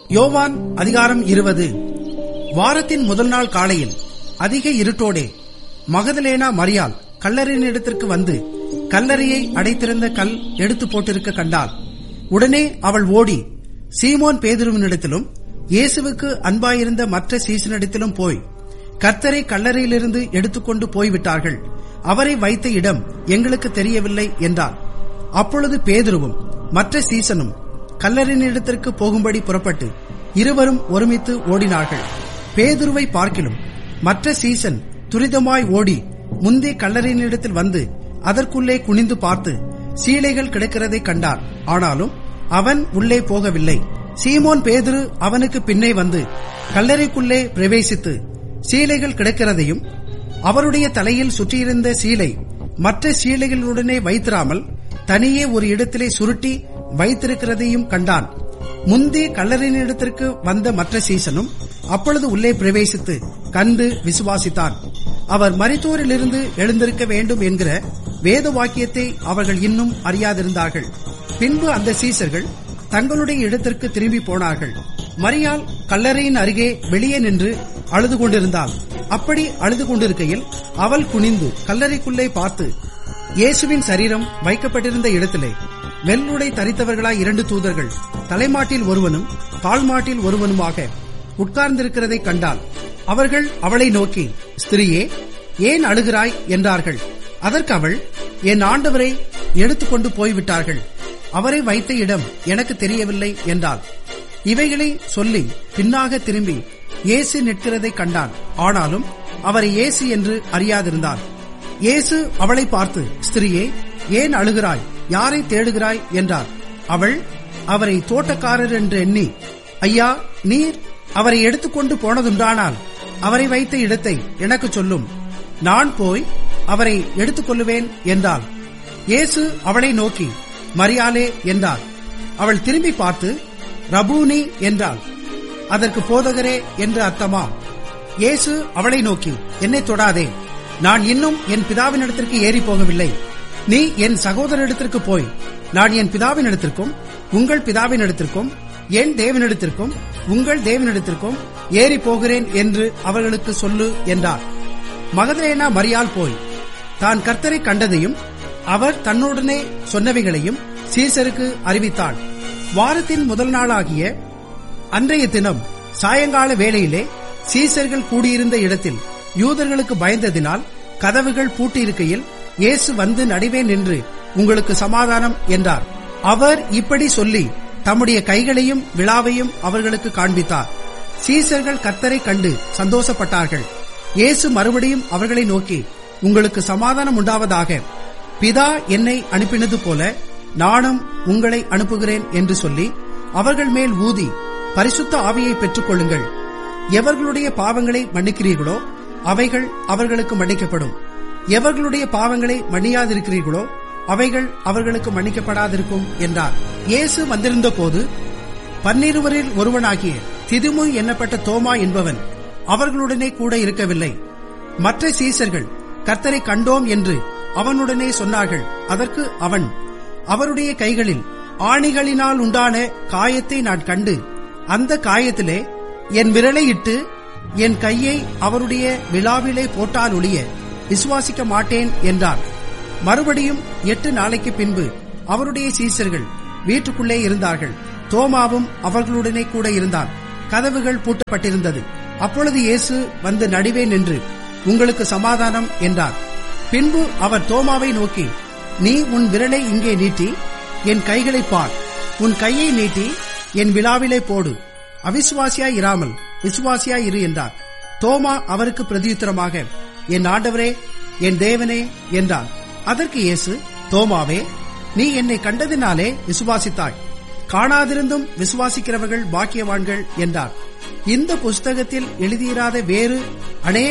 யோவான் அதிகாரம் இருபது வாரத்தின் முதல் நாள் காலையில் அதிக இருட்டோடே மகதலேனா மரியாள் கல்லறையினிடத்திற்கு வந்து கல்லறையை அடைத்திருந்த கல் எடுத்து போட்டிருக்க கண்டாள் உடனே அவள் ஓடி சீமோன் பேதுருவினிடத்திலும் இயேசுவுக்கு அன்பாயிருந்த மற்ற சீசனிடத்திலும் போய் கர்த்தரை கல்லறையிலிருந்து எடுத்துக்கொண்டு போய்விட்டார்கள் அவரை வைத்த இடம் எங்களுக்கு தெரியவில்லை என்றார் அப்பொழுது பேதுருவும் மற்ற சீசனும் கல்லறையினிடத்திற்கு போகும்படி புறப்பட்டு இருவரும் ஒருமித்து ஓடினார்கள் பேதுருவை பார்க்கிலும் மற்ற சீசன் துரிதமாய் ஓடி முந்தைய கல்லறையினிடத்தில் வந்து அதற்குள்ளே குனிந்து பார்த்து சீலைகள் கிடக்கிறதை கண்டார் ஆனாலும் அவன் உள்ளே போகவில்லை சீமோன் பேதுரு அவனுக்கு பின்னே வந்து கல்லறைக்குள்ளே பிரவேசித்து சீலைகள் கிடக்கிறதையும் அவருடைய தலையில் சுற்றியிருந்த சீலை மற்ற சீலைகளுடனே வைத்திராமல் தனியே ஒரு இடத்திலே சுருட்டி வைத்திருக்கிறதையும் கண்டான் முந்தி கல்லறையினிடத்திற்கு வந்த மற்ற சீசனும் அப்பொழுது உள்ளே பிரவேசித்து கண்டு விசுவாசித்தான் அவர் மரித்தோரிலிருந்து எழுந்திருக்க வேண்டும் என்கிற வேத வாக்கியத்தை அவர்கள் இன்னும் அறியாதிருந்தார்கள் பின்பு அந்த சீசர்கள் தங்களுடைய இடத்திற்கு திரும்பி போனார்கள் மரியாள் கல்லறையின் அருகே வெளியே நின்று அழுது கொண்டிருந்தாள் அப்படி அழுது கொண்டிருக்கையில் அவள் குனிந்து கல்லறைக்குள்ளே பார்த்து இயேசுவின் சரீரம் வைக்கப்பட்டிருந்த இடத்திலே வெள்ளுடை தரித்தவர்களாய் இரண்டு தூதர்கள் தலைமாட்டில் ஒருவனும் கால்மாட்டில் ஒருவனுமாக உட்கார்ந்திருக்கிறதை கண்டாள் அவர்கள் அவளை நோக்கி ஸ்திரியே ஏன் அழுகிறாய் என்றார்கள் அதற்கு அவள் என் ஆண்டவரை எடுத்துக்கொண்டு போய்விட்டார்கள் அவரை வைத்த இடம் எனக்கு தெரியவில்லை என்றாள் இவைகளை சொல்லி பின்னாக திரும்பி இயேசு நிற்கிறதை கண்டான் ஆனாலும் அவரை இயேசு என்று அறியாதிருந்தான் இயேசு அவளை பார்த்து ஸ்திரியே ஏன் அழுகிறாய் யாரை தேடுகிறாய் என்றார் அவள் அவரை தோட்டக்காரர் என்று எண்ணி ஐயா நீர் அவரை எடுத்துக்கொண்டு போனதுண்டானால் அவரை வைத்த இடத்தை எனக்கு சொல்லும் நான் போய் அவரை எடுத்துக்கொள்ளுவேன் என்றாள் இயேசு அவளை நோக்கி மரியாலே என்றார் அவள் திரும்பி பார்த்து ரபூனி என்றாள் அதற்கு போதகரே என்று அர்த்தமாம் இயேசு அவளை நோக்கி என்னை தொடாதே நான் இன்னும் என் பிதாவினிடத்திற்கு ஏறி போகவில்லை நீ என் சகோதரனிடத்திற்கு போய் நான் என் பிதாவினிடத்திற்கும் உங்கள் பிதாவினிடத்திற்கும் என் தேவனிடத்திற்கும் உங்கள் தேவனிடத்திற்கும் ஏறி போகிறேன் என்று அவர்களுக்கு சொல்லு என்றார் மகதலேனா மரியாள் போய் தான் கர்த்தரை கண்டதையும் அவர் தன்னுடனே சொன்னவைகளையும் சீசருக்கு அறிவித்தாள் வாரத்தின் முதல் நாளாகிய அன்றைய தினம் சாயங்கால வேளையிலே சீசர்கள் கூடியிருந்த இடத்தில் யூதர்களுக்கு பயந்ததினால் கதவுகள் பூட்டியிருக்கையில் இயேசு வந்து நடுவே நின்று உங்களுக்கு சமாதானம் என்றார் அவர் இப்படி சொல்லி தம்முடைய கைகளையும் விழாவையும் அவர்களுக்கு காண்பித்தார் சீசர்கள் கர்த்தரை கண்டு சந்தோஷப்பட்டார்கள் இயேசு மறுபடியும் அவர்களை நோக்கி உங்களுக்கு சமாதானம் உண்டாவதாக பிதா என்னை அனுப்பினது போல நானும் உங்களை அனுப்புகிறேன் என்று சொல்லி அவர்கள் மேல் ஊதி பரிசுத்த ஆவியை பெற்றுக் கொள்ளுங்கள் எவர்களுடைய பாவங்களை மன்னிக்கிறீர்களோ அவைகள் அவர்களுக்கு மன்னிக்கப்படும் எவர்களுடைய பாவங்களை மன்னியாதிருக்கிறீர்களோ அவைகள் அவர்களுக்கு மன்னிக்கப்படாதிருக்கும் என்றார் இயேசு வந்திருந்த போது பன்னிருவரில் ஒருவனாகிய திதுமு எண்ணப்பட்ட தோமா என்பவன் அவர்களுடனே கூட இருக்கவில்லை மற்ற சீசர்கள் கர்த்தரை கண்டோம் என்று அவனுடனே சொன்னார்கள் அதற்கு அவன் அவருடைய கைகளில் ஆணிகளினால் உண்டான காயத்தை நான் கண்டு அந்த காயத்திலே என் விரலை இட்டு என் கையை அவருடைய விழாவிலே போட்டால் ஒழிய விசுவாசிக்க மாட்டேன் என்றார் மறுபடியும் எட்டு நாளைக்கு பின்பு அவருடைய சீசர்கள் வீட்டுக்குள்ளே இருந்தார்கள் தோமாவும் அவர்களுடனே கூட இருந்தான் கதவுகள் பூட்டப்பட்டிருந்தது அப்பொழுது இயேசு வந்து நடுவே நின்று உங்களுக்கு சமாதானம் என்றார் பின்பு அவர் தோமாவை நோக்கி நீ உன் விரலை இங்கே நீட்டி என் கைகளை பார் உன் கையை நீட்டி என் விழாவிலே போடு அவிசுவாசியாய் இராமல் விசுவாசியாய் இரு என்றார் தோமா அவருக்கு பிரதியுத்தரமாக என் ஆண்டவரே என் தேவனே என்றார் அதற்கு இயேசு தோமாவே நீ என்னை கண்டதினாலே விசுவாசித்தாய் காணாதிருந்தும் விசுவாசிக்கிறவர்கள் பாக்கியவான்கள் என்றார் இந்த புஸ்தகத்தில் எழுதியிராத வேறு அநேக